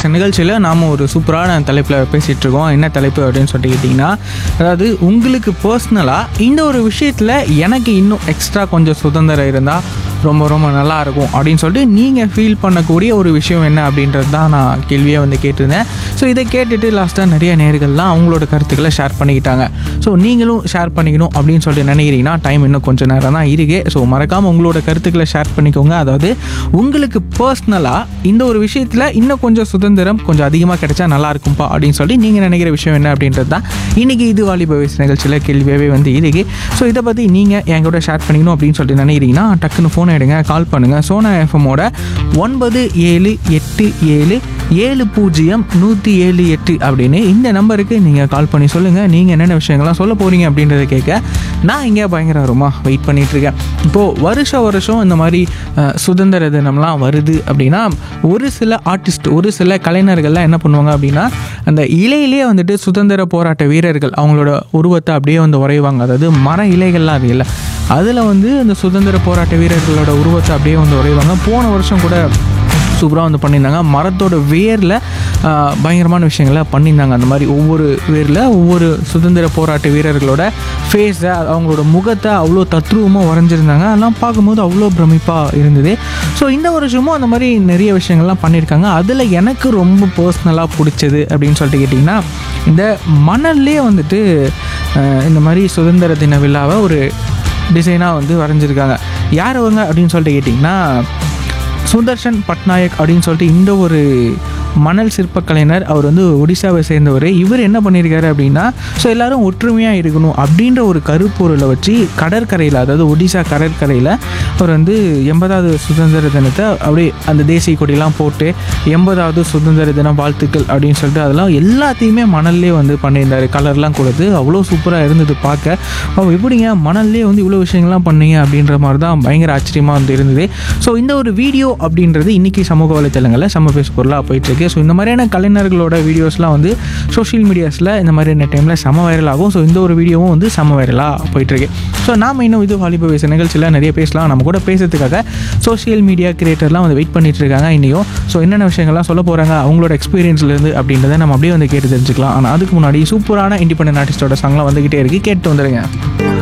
பேசுகிற நிகழ்ச்சியில் நாம் ஒரு சூப்பரான தலைப்பில் பேசிகிட்டு இருக்கோம் என்ன தலைப்பு அப்படின்னு சொல்லிட்டு கேட்டிங்கன்னா அதாவது உங்களுக்கு பர்சனலாக இந்த ஒரு விஷயத்தில் எனக்கு இன்னும் எக்ஸ்ட்ரா கொஞ்சம் சுதந்திரம் இருந்தால் ரொம்ப ரொம்ப நல்லா இருக்கும் அப்படின்னு சொல்லிட்டு நீங்கள் ஃபீல் பண்ணக்கூடிய ஒரு விஷயம் என்ன அப்படின்றது தான் நான் கேள்வியாக வந்து கேட்டிருந்தேன் ஸோ இதை கேட்டுட்டு லாஸ்ட்டாக நிறைய நேர்கள்லாம் அவங்களோட கருத்துக்களை ஷேர் பண்ணிக்கிட்டாங்க ஸோ நீங்களும் ஷேர் பண்ணிக்கணும் அப்படின்னு சொல்லிட்டு நினைக்கிறீங்கன்னா டைம் இன்னும் கொஞ்சம் நேரம் தான் இருக்கு ஸோ மறக்காமல் உங்களோட கருத்துக்களை ஷேர் பண்ணிக்கோங்க அதாவது உங்களுக்கு பர்சனலாக இந்த ஒரு விஷயத்தில் இன்னும் கொஞ்சம் சுதந்திரம் கொஞ்சம் அதிகமாக கிடைச்சா நல்லா இருக்கும்பா அப்படின்னு சொல்லி நீங்கள் நினைக்கிற விஷயம் என்ன அப்படின்றது தான் இன்றைக்கி இது வாலிப வயசு நிகழ்ச்சியில் கேள்வியாகவே வந்து இருக்கு ஸோ இதை பற்றி நீங்கள் என் கூட ஷேர் பண்ணிக்கணும் அப்படின்னு சொல்லிட்டு நினைக்கிறீங்கன்னா டக்குன்னு ஃபோன் எடுங்க கால் பண்ணுங்கள் சோனா எஃப்எம்மோட ஒன்பது ஏழு எட்டு ஏழு ஏழு பூஜ்ஜியம் நூற்றி ஏழு எட்டு அப்படின்னு இந்த நம்பருக்கு நீங்கள் கால் பண்ணி சொல்லுங்கள் நீங்கள் என்னென்ன விஷயங்கள்லாம் சொல்ல போகிறீங்க அப்படின்றத கேட்க நான் இங்கே பயங்கர ரொம்ப வெயிட் பண்ணிகிட்ருக்கேன் இப்போது வருஷம் வருஷம் இந்த மாதிரி அஹ், சுதந்திர தினம்லாம் வருது அப்படின்னா ஒரு சில ஆர்டிஸ்ட் ஒரு சில கலைஞர்கள்லாம் என்ன பண்ணுவாங்க அப்படின்னா அந்த இலையிலேயே வந்துட்டு சுதந்திர போராட்ட வீரர்கள் அவங்களோட உருவத்தை அப்படியே வந்து உறைவாங்க அதாவது மர இலைகள்லாம் அது இல்லை அதில் வந்து அந்த சுதந்திர போராட்ட வீரர்களோட உருவத்தை அப்படியே வந்து உறைவாங்க போன வருஷம் கூட சூப்பராக வந்து பண்ணியிருந்தாங்க மரத்தோட வேரில் பயங்கரமான விஷயங்களை பண்ணியிருந்தாங்க அந்த மாதிரி ஒவ்வொரு வேரில் ஒவ்வொரு சுதந்திர போராட்ட வீரர்களோட ஃபேஸை அவங்களோட முகத்தை அவ்வளோ தத்ரூபமாக வரைஞ்சிருந்தாங்க அதெல்லாம் பார்க்கும்போது அவ்வளோ பிரமிப்பாக இருந்தது ஸோ இந்த வருஷமும் அந்த மாதிரி நிறைய விஷயங்கள்லாம் பண்ணியிருக்காங்க அதில் எனக்கு ரொம்ப பர்சனலாக பிடிச்சது அப்படின்னு சொல்லிட்டு கேட்டிங்கன்னா இந்த மணல்லே வந்துட்டு அஹ், இந்த மாதிரி சுதந்திர தின விழாவை ஒரு டிசைனாக வந்து வரைஞ்சிருக்காங்க யார் அவங்க அப்படின்னு சொல்லிட்டு கேட்டிங்கன்னா சுதர்ஷன் பட்நாயக் அப்படின்னு சொல்லிட்டு இந்த ஒரு மணல் சிற்பக்கலைஞர் அவர் வந்து ஒடிசாவை சேர்ந்தவர் இவர் என்ன பண்ணியிருக்காரு அப்படின்னா ஸோ எல்லாரும் ஒற்றுமையாக இருக்கணும் அப்படின்ற ஒரு கருப்பொருளை வச்சு கடற்கரையில் அதாவது ஒடிசா கடற்கரையில் அவர் வந்து எண்பதாவது சுதந்திர தினத்தை அப்படியே அந்த தேசிய கொடியெல்லாம் போட்டு எண்பதாவது சுதந்திர தினம் வாழ்த்துக்கள் அப்படின்னு சொல்லிட்டு அதெல்லாம் எல்லாத்தையுமே மணல்லே வந்து பண்ணியிருந்தார் கலர்லாம் கொடுத்து அவ்வளோ சூப்பராக இருந்தது பார்க்க அவ எப்படிங்க மணல்லே வந்து இவ்வளோ விஷயங்கள்லாம் பண்ணீங்க அப்படின்ற மாதிரி தான் பயங்கர ஆச்சரியமாக வந்து இருந்தது ஸோ இந்த ஒரு வீடியோ அப்படின்றது இன்றைக்கி சமூக வலைத்தளங்களில் செம்ம பேச பொருளாக போயிட்டுருக்கு ஸோ இந்த மாதிரியான கலைஞர்களோட வீடியோஸ்லாம் வந்து சோஷியல் மீடியாஸில் இந்த மாதிரியான டைமில் செம வைரல் ஆகும் ஸோ இந்த ஒரு வீடியோவும் வந்து செம வைரலாக போயிட்டுருக்கு ஸோ நாம் இன்னும் இது வாலிப வயசு நிகழ்ச்சியில் நிறைய பேசலாம் நம்ம கூட பேசுறதுக்காக சோஷியல் மீடியா கிரியேட்டர்லாம் வந்து வெயிட் பண்ணிட்டு இருக்காங்க இன்னையும் ஸோ என்னென்ன விஷயங்கள்லாம் சொல்ல போகிறாங்க அவங்களோட எக்ஸ்பீரியன்ஸ்லேருந்து அப்படின்றத நம்ம அப்படியே வந்து கேட்டு தெரிஞ்சுக்கலாம் ஆனால் அதுக்கு முன்னாடி சூப்பரான இண்டிபெண்டன்ட் ஆர்டிஸ்டோட சாங்லாம் வந்துக்கிட்டே இருக்கு கேட்டு வந்துடுங்க